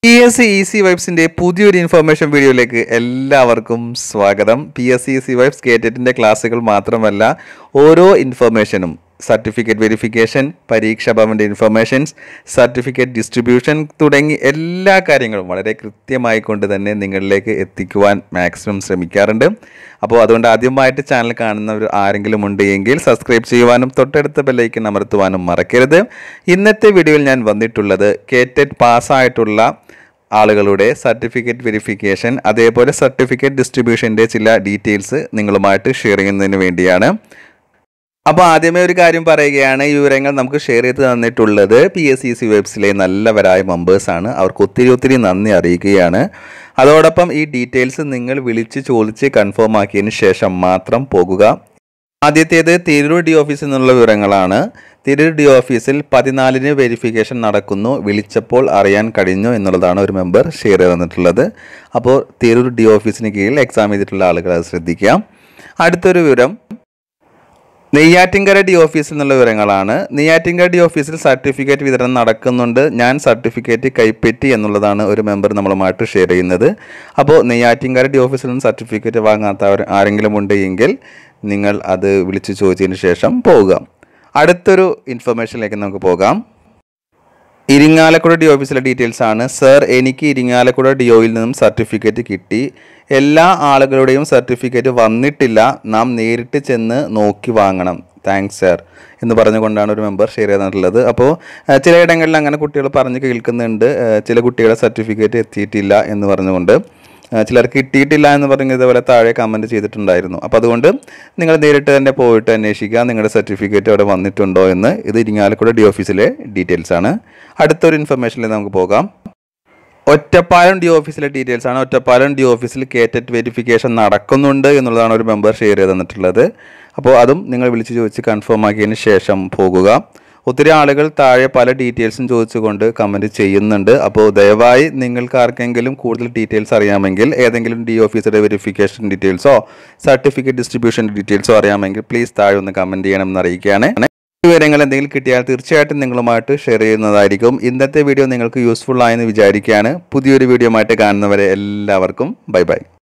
P S C E C വൈബ്സിൻ്റെ പുതിയൊരു information വീഡിയോയിലേക്ക് എല്ലാവർക്കും സ്വാഗതം P S C E C vibes കേറ്ററ്റിൻ്റെ ക്ലാസ്സുകൾ മാത്രമല്ല ഓരോ ഇൻഫർമേഷനും സർട്ടിഫിക്കറ്റ് വെരിഫിക്കേഷൻ പരീക്ഷാ ഭവൻ്റെ ഇൻഫർമേഷൻസ് സർട്ടിഫിക്കറ്റ് ഡിസ്ട്രിബ്യൂഷൻ തുടങ്ങി എല്ലാ കാര്യങ്ങളും വളരെ കൃത്യമായി കൊണ്ട് തന്നെ നിങ്ങളിലേക്ക് എത്തിക്കുവാൻ മാക്സിമം ശ്രമിക്കാറുണ്ട് അപ്പോൾ അതുകൊണ്ട് ആദ്യമായിട്ട് ചാനൽ കാണുന്നവർ ആരെങ്കിലും ഉണ്ട് എങ്കിൽ സബ്സ്ക്രൈബ് ചെയ്യുവാനും തൊട്ടടുത്ത ബെല്ലൈക്കൻ അമർത്തുവാനും മറക്കരുത് ഇന്നത്തെ വീഡിയോയിൽ ഞാൻ വന്നിട്ടുള്ളത് കേറ്ററ്റ് പാസ്സായിട്ടുള്ള ആളുകളുടെ സർട്ടിഫിക്കറ്റ് വെരിഫിക്കേഷൻ അതേപോലെ സർട്ടിഫിക്കറ്റ് ഡിസ്ട്രിബ്യൂഷൻ്റെ ചില ഡീറ്റെയിൽസ് നിങ്ങളുമായിട്ട് ഷെയർ ചെയ്യുന്നതിന് വേണ്ടിയാണ് അപ്പോൾ ആദ്യമേ ഒരു കാര്യം പറയുകയാണ് ഈ വിവരങ്ങൾ നമുക്ക് ഷെയർ ചെയ്ത് തന്നിട്ടുള്ളത് പി എസ് സി സി വെബ്സിലെ നല്ലവരായ മെമ്പേഴ്സാണ് അവർക്ക് ഒത്തിരി ഒത്തിരി നന്ദി അറിയിക്കുകയാണ് അതോടൊപ്പം ഈ ഡീറ്റെയിൽസ് നിങ്ങൾ വിളിച്ച് ചോദിച്ച് കൺഫേം ആക്കിയതിന് ശേഷം മാത്രം പോകുക ആദ്യത്തേത് തിരൂർ ഡി ഓഫീസിൽ നിന്നുള്ള വിവരങ്ങളാണ് തിരൂർ ഡി ഓഫീസിൽ പതിനാലിന് വെരിഫിക്കേഷൻ നടക്കുന്നു വിളിച്ചപ്പോൾ അറിയാൻ കഴിഞ്ഞു എന്നുള്ളതാണ് ഒരു മെമ്പർ ഷെയർ ചെയ്ത് തന്നിട്ടുള്ളത് അപ്പോൾ തിരൂർ ഡി ഓഫീസിന് കീഴിൽ എക്സാം ചെയ്തിട്ടുള്ള ആളുകൾ അത് ശ്രദ്ധിക്കാം അടുത്തൊരു വിവരം നെയ്യാറ്റിൻകര ഡി ഓഫീസിൽ നിന്നുള്ള വിവരങ്ങളാണ് നെയ്യാറ്റിൻകര ഡി ഓഫീസിൽ സർട്ടിഫിക്കറ്റ് വിതരണം നടക്കുന്നുണ്ട് ഞാൻ സർട്ടിഫിക്കറ്റ് കൈപ്പറ്റി എന്നുള്ളതാണ് ഒരു മെമ്പർ നമ്മളുമായിട്ട് ഷെയർ ചെയ്യുന്നത് അപ്പോൾ നെയ്യാറ്റിൻകര ഡി ഓഫീസിൽ നിന്ന് സർട്ടിഫിക്കറ്റ് വാങ്ങാത്തവർ ആരെങ്കിലും ഉണ്ട് എങ്കിൽ നിങ്ങൾ അത് വിളിച്ച് ചോദിച്ചതിന് ശേഷം പോവുക അടുത്തൊരു ഇൻഫർമേഷനിലേക്ക് നമുക്ക് പോകാം ഇരിങ്ങാലക്കുട ഡി ഓഫീസിലെ ഡീറ്റെയിൽസ് ആണ് സർ എനിക്ക് ഇരിങ്ങാലക്കുട ഡി ഒയിൽ നിന്നും സർട്ടിഫിക്കറ്റ് കിട്ടി എല്ലാ ആളുകളുടെയും സർട്ടിഫിക്കറ്റ് വന്നിട്ടില്ല നാം നേരിട്ട് ചെന്ന് നോക്കി വാങ്ങണം താങ്ക്സ് സർ എന്ന് പറഞ്ഞുകൊണ്ടാണ് ഒരു മെമ്പർ ഷെയർ ചെയ്തിട്ടുള്ളത് അപ്പോൾ ഏഹ്, ചിലയിടങ്ങളിൽ അങ്ങനെ കുട്ടികൾ പറഞ്ഞ് കേൾക്കുന്നുണ്ട് ഏഹ്, ചില കുട്ടികളുടെ സർട്ടിഫിക്കറ്റ് എത്തിയിട്ടില്ല എന്ന് പറഞ്ഞുകൊണ്ട് ഏഹ്, ചിലർക്ക് കിട്ടിയിട്ടില്ല എന്ന് പറഞ്ഞ് ഇതുപോലെ താഴെ കമൻറ്റ് ചെയ്തിട്ടുണ്ടായിരുന്നു അപ്പോൾ അതുകൊണ്ട് നിങ്ങൾ നേരിട്ട് തന്നെ പോയിട്ട് അന്വേഷിക്കുക നിങ്ങളുടെ സർട്ടിഫിക്കറ്റ് അവിടെ വന്നിട്ടുണ്ടോ എന്ന് ഇത് ഇരിങ്ങാലക്കുട ഡി ഓഫീസിലെ ഡീറ്റെയിൽസ് ആണ് അടുത്തൊരു ഇൻഫർമേഷനിലേക്ക് നമുക്ക് പോകാം ഒറ്റപ്പാലം ഡി ഓഫീസിലെ ഡീറ്റെയിൽസ് ആണ് ഒറ്റപ്പാലം ഡി ഓഫീസിൽ കേറ്ററ്റ് വെരിഫിക്കേഷൻ നടക്കുന്നുണ്ട് എന്നുള്ളതാണ് ഒരു മെമ്പർ ഷെയർ ചെയ്ത് തന്നിട്ടുള്ളത് അപ്പോൾ അതും നിങ്ങൾ വിളിച്ച് ചോദിച്ച് കൺഫേം ആക്കിയതിന് ശേഷം പോകുക ഒത്തിരി ആളുകൾ താഴെ പല ഡീറ്റെയിൽസും ചോദിച്ചുകൊണ്ട് കമൻറ്റ് ചെയ്യുന്നുണ്ട് അപ്പോൾ ദയവായി നിങ്ങൾക്ക് ആർക്കെങ്കിലും കൂടുതൽ ഡീറ്റെയിൽസ് അറിയാമെങ്കിൽ ഏതെങ്കിലും ഡി ഓഫീസറുടെ വെരിഫിക്കേഷൻ ഡീറ്റെയിൽസോ സർട്ടിഫിക്കറ്റ് ഡിസ്ട്രിബ്യൂഷൻ ഡീറ്റെയിൽസോ അറിയാമെങ്കിൽ പ്ലീസ് താഴെ ഒന്ന് കമൻറ്റ് ചെയ്യണമെന്ന് അറിയിക്കുകയാണ് ഈ വിവരങ്ങൾ എന്തെങ്കിലും കിട്ടിയാൽ തീർച്ചയായിട്ടും നിങ്ങളുമായിട്ട് ഷെയർ ചെയ്യുന്നതായിരിക്കും ഇന്നത്തെ വീഡിയോ നിങ്ങൾക്ക് യൂസ്ഫുൾ ആയെന്ന് വിചാരിക്കുകയാണ് പുതിയൊരു വീഡിയോ ആയിട്ട് കാണുന്നവരെ എല്ലാവർക്കും ബൈ ബൈ